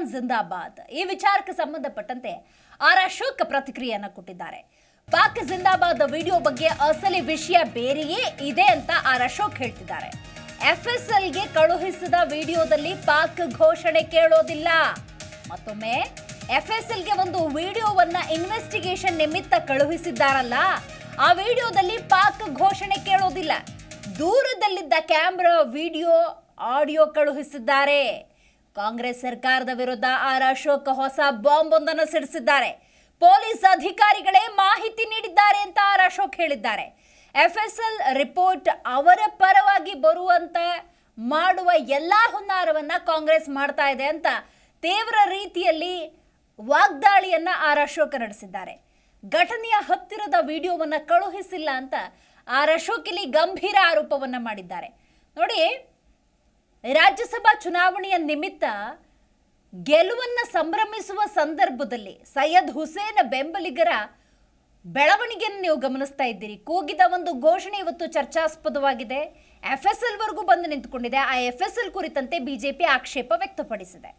ಪಾಕಿಸ್ತಾನ್ ಜಿಂದಾಬಾದ್ ಈ ವಿಚಾರಕ್ಕೆ ಸಂಬಂಧಪಟ್ಟಂತೆ ಆರ್ ಅಶೋಕ್ ಪ್ರತಿಕ್ರಿಯೆಯನ್ನ ಕೊಟ್ಟಿದ್ದಾರೆ ಪಾಕ್ ಜಿಂದಾಬಾದ್ ವಿಡಿಯೋ ಬಗ್ಗೆ ಅಸಲಿ ವಿಷಯ ಬೇರೆಯೇ ಇದೆ ಅಂತ ಆರ್ ಅಶೋಕ್ ಹೇಳ್ತಿದ್ದಾರೆ ಎಫ್ಎಸ್ಎಲ್ಗೆ ಕಳುಹಿಸಿದ ವಿಡಿಯೋದಲ್ಲಿ ಪಾಕ್ ಘೋಷಣೆ ಕೇಳೋದಿಲ್ಲ ಮತ್ತೊಮ್ಮೆ ಎಫ್ಎಸ್ಎಲ್ಗೆ ಒಂದು ವಿಡಿಯೋವನ್ನ ಇನ್ವೆಸ್ಟಿಗೇಷನ್ ನಿಮಿತ್ತ ಕಳುಹಿಸಿದ್ದಾರಲ್ಲ ಆ ವಿಡಿಯೋದಲ್ಲಿ ಪಾಕ್ ಘೋಷಣೆ ಕೇಳೋದಿಲ್ಲ ದೂರದಲ್ಲಿದ್ದ ಕ್ಯಾಮ್ರಾ ವಿಡಿಯೋ ಆಡಿಯೋ ಕಳುಹಿಸಿದ್ದಾರೆ ಕಾಂಗ್ರೆಸ್ ಸರ್ಕಾರದ ವಿರುದ್ಧ ಆರ್ ಅಶೋಕ್ ಹೊಸ ಬಾಂಬ್ ಒಂದನ್ನು ಸಿಡಿಸಿದ್ದಾರೆ ಪೊಲೀಸ್ ಅಧಿಕಾರಿಗಳೇ ಮಾಹಿತಿ ನೀಡಿದ್ದಾರೆ ಅಂತ ಆರ್ ಅಶೋಕ್ ಹೇಳಿದ್ದಾರೆ ಎಫ್ಎಸ್ಎಲ್ ರಿಪೋರ್ಟ್ ಅವರ ಪರವಾಗಿ ಬರುವಂತ ಮಾಡುವ ಎಲ್ಲಾ ಹುನ್ನಾರವನ್ನ ಕಾಂಗ್ರೆಸ್ ಮಾಡ್ತಾ ಇದೆ ಅಂತ ತೀವ್ರ ರೀತಿಯಲ್ಲಿ ವಾಗ್ದಾಳಿಯನ್ನ ಆರ್ ಅಶೋಕ್ ನಡೆಸಿದ್ದಾರೆ ಘಟನೆಯ ಹತ್ತಿರದ ವಿಡಿಯೋವನ್ನ ಕಳುಹಿಸಿಲ್ಲ ಅಂತ ಆರ್ ಅಶೋಕ್ ಇಲ್ಲಿ ಗಂಭೀರ ಆರೋಪವನ್ನ ಮಾಡಿದ್ದಾರೆ ನೋಡಿ ರಾಜ್ಯಸಭಾ ಚುನಾವಣೆಯ ನಿಮಿತ್ತ ಗೆಲುವನ್ನ ಸಂಭ್ರಮಿಸುವ ಸಂದರ್ಭದಲ್ಲಿ ಸೈಯದ್ ಹುಸೇನ್ ಬೆಂಬಲಿಗರ ಬೆಳವಣಿಗೆಯನ್ನು ನೀವು ಗಮನಿಸ್ತಾ ಇದ್ದೀರಿ ಕೂಗಿದ ಒಂದು ಘೋಷಣೆ ಇವತ್ತು ಚರ್ಚಾಸ್ಪದವಾಗಿದೆ ಎಫ್ ಎಸ್ ಎಲ್ ವರೆಗೂ ಬಂದು ನಿಂತುಕೊಂಡಿದೆ ಆ ಎಫ್ ಎಸ್ ಎಲ್ ಕುರಿತಂತೆ ಬಿಜೆಪಿ ಆಕ್ಷೇಪ ವ್ಯಕ್ತಪಡಿಸಿದೆ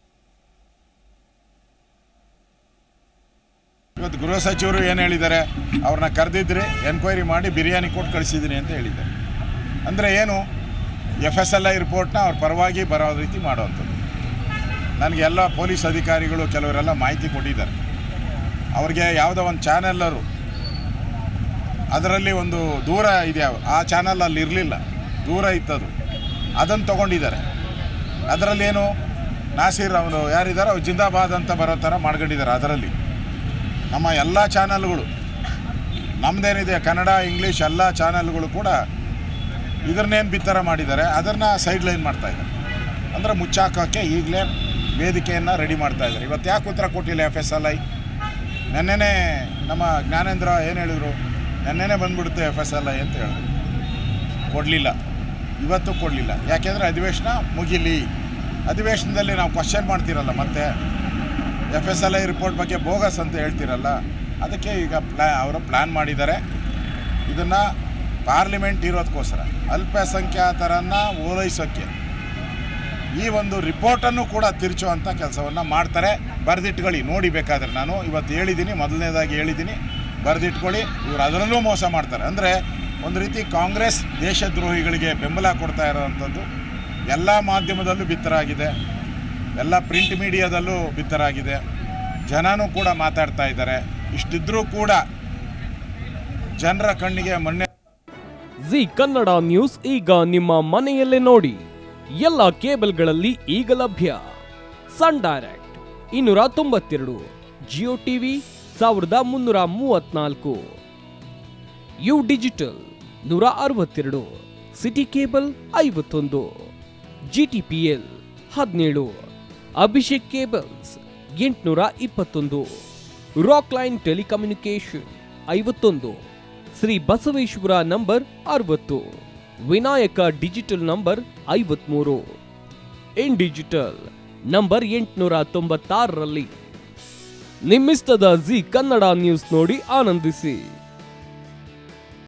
ಇವತ್ತು ಗೃಹ ಸಚಿವರು ಏನು ಹೇಳಿದ್ದಾರೆ ಅವ್ರನ್ನ ಕರೆದಿದ್ರಿ ಎನ್ಕ್ವೈರಿ ಮಾಡಿ ಬಿರಿಯಾನಿ ಕೊಟ್ಟು ಕಳಿಸಿದ್ದೀನಿ ಅಂತ ಹೇಳಿದ್ದಾರೆ ಅಂದರೆ ಏನು ಎಫ್ ಎಸ್ ಎಲ್ ಐ ರಿಪೋರ್ಟ್ನ ಅವ್ರ ಪರವಾಗಿ ಬರೋ ರೀತಿ ಮಾಡೋವಂಥದ್ದು ನನಗೆ ಎಲ್ಲ ಪೊಲೀಸ್ ಅಧಿಕಾರಿಗಳು ಕೆಲವರೆಲ್ಲ ಮಾಹಿತಿ ಕೊಟ್ಟಿದ್ದಾರೆ ಅವ್ರಿಗೆ ಯಾವುದೋ ಒಂದು ಚಾನೆಲ್ಲರು ಅದರಲ್ಲಿ ಒಂದು ದೂರ ಇದೆ ಆ ಚಾನಲ್ ಅಲ್ಲಿ ಇರಲಿಲ್ಲ ದೂರ ಇತ್ತದು ಅದನ್ನು ತೊಗೊಂಡಿದ್ದಾರೆ ಅದರಲ್ಲೇನು ನಾಸೀರ್ ಅವರು ಯಾರಿದ್ದಾರೆ ಅವ್ರು ಜಿಂದಾಬಾದ್ ಅಂತ ಬರೋ ಥರ ಮಾಡ್ಕೊಂಡಿದ್ದಾರೆ ಅದರಲ್ಲಿ ನಮ್ಮ ಎಲ್ಲ ಚಾನಲ್ಗಳು ನಮ್ಮದೇನಿದೆ ಕನ್ನಡ ಇಂಗ್ಲೀಷ್ ಎಲ್ಲ ಚಾನಲ್ಗಳು ಕೂಡ ಇದನ್ನೇನು ಬಿತ್ತರ ಮಾಡಿದ್ದಾರೆ ಅದನ್ನು ಸೈಡ್ ಲೈನ್ ಮಾಡ್ತಾ ಇದ್ದಾರೆ ಅಂದರೆ ಮುಚ್ಚಾಕೋಕ್ಕೆ ಈಗಲೇ ವೇದಿಕೆಯನ್ನು ರೆಡಿ ಮಾಡ್ತಾ ಇದ್ದಾರೆ ಇವತ್ತು ಯಾಕೆ ಉತ್ತರ ಕೊಟ್ಟಿಲ್ಲ ಎಫ್ ಎಸ್ ಎಲ್ ಐ ನೆನ್ನೆನೇ ನಮ್ಮ ಜ್ಞಾನೇಂದ್ರ ಏನು ಹೇಳಿದರು ನೆನ್ನೆನೇ ಬಂದ್ಬಿಡುತ್ತೆ ಎಫ್ ಎಸ್ ಎಲ್ ಐ ಅಂತ ಹೇಳಿದ್ರು ಕೊಡಲಿಲ್ಲ ಇವತ್ತು ಕೊಡಲಿಲ್ಲ ಯಾಕೆಂದರೆ ಅಧಿವೇಶನ ಮುಗಿಲಿ ಅಧಿವೇಶನದಲ್ಲಿ ನಾವು ಕ್ವಶನ್ ಮಾಡ್ತಿರಲ್ಲ ಮತ್ತೆ F S L I report ಬಗ್ಗೆ ಬೋಗಸ್ ಅಂತ ಹೇಳ್ತಿರಲ್ಲ ಅದಕ್ಕೆ ಈಗ ಪ್ಲ್ಯಾ ಅವರು ಪ್ಲ್ಯಾನ್ ಮಾಡಿದ್ದಾರೆ ಇದನ್ನು ಪಾರ್ಲಿಮೆಂಟ್ ಇರೋದಕ್ಕೋಸ್ಕರ ಅಲ್ಪಸಂಖ್ಯಾತರನ್ನು ಓಲೈಸೋಕ್ಕೆ ಈ ಒಂದು ರಿಪೋರ್ಟನ್ನು ಕೂಡ ತಿರುಚುವಂಥ ಕೆಲಸವನ್ನು ಮಾಡ್ತಾರೆ ಬರೆದಿಟ್ಕೊಳ್ಳಿ ನೋಡಿ ಬೇಕಾದ್ರೆ ನಾನು ಇವತ್ತು ಹೇಳಿದ್ದೀನಿ ಮೊದಲನೇದಾಗಿ ಹೇಳಿದ್ದೀನಿ ಬರೆದಿಟ್ಕೊಳ್ಳಿ ಇವರು ಅದರಲ್ಲೂ ಮೋಸ ಮಾಡ್ತಾರೆ ಅಂದರೆ ಒಂದು ರೀತಿ ಕಾಂಗ್ರೆಸ್ ದೇಶದ್ರೋಹಿಗಳಿಗೆ ಬೆಂಬಲ ಕೊಡ್ತಾ ಇರೋವಂಥದ್ದು ಎಲ್ಲ ಮಾಧ್ಯಮದಲ್ಲೂ ಬಿತ್ತರಾಗಿದೆ ಎಲ್ಲ ಪ್ರಿಂಟ್ ಮೀಡಿಯಾದಲ್ಲೂ ಬಿತ್ತರಾಗಿದೆ ಜನನೂ ಕೂಡ ಮಾತಾಡ್ತಾ ಇದ್ದಾರೆ ಇಷ್ಟಿದ್ರೂ ಕೂಡ ಜನರ ಕಣ್ಣಿಗೆ ಮೊನ್ನೆ ಜಿ ಕನ್ನಡ ನ್ಯೂಸ್ ಈಗ ನಿಮ್ಮ ಮನೆಯಲ್ಲೇ ನೋಡಿ ಎಲ್ಲ ಕೇಬಲ್ಗಳಲ್ಲಿ ಈಗ ಲಭ್ಯ ಸನ್ ಡೈರೆಕ್ಟ್ ಇನ್ನೂರ ತೊಂಬತ್ತೆರಡು ಜಿಯೋ ಟಿವಿ ಸಾವಿರದ ಮುನ್ನೂರ ಮೂವತ್ನಾಲ್ಕು ಯು ಡಿಜಿಟಲ್ ನೂರ ಅರವತ್ತೆರಡು ಸಿಟಿ ಕೇಬಲ್ ಐವತ್ತೊಂದು ಜಿ ಟಿ ಪಿ ಎಲ್ ಹದಿನೇಳು ಅಭಿಷೇಕ್ ಕೇಬಲ್ಸ್ ಎಂಟುನೂರ ಇಪ್ಪತ್ತೊಂದು ರಾಕ್ ಲೈನ್ ಟೆಲಿಕಮ್ಯುನಿಕೇಶನ್ ಐವತ್ತೊಂದು ಶ್ರೀ ಬಸವೇಶ್ವರ ನಂಬರ್ ಅರವತ್ತು ವಿನಾಯಕ ಡಿಜಿಟಲ್ ನಂಬರ್ ಐವತ್ಮೂರು ಇನ್ ಡಿಜಿಟಲ್ ನಂಬರ್ ಎಂಟುನೂರ ತೊಂಬತ್ತಾರರಲ್ಲಿ ನಿಮ್ಮಿಸ್ತದ ಜಿ ಕನ್ನಡ ನ್ಯೂಸ್ ನೋಡಿ ಆನಂದಿಸಿ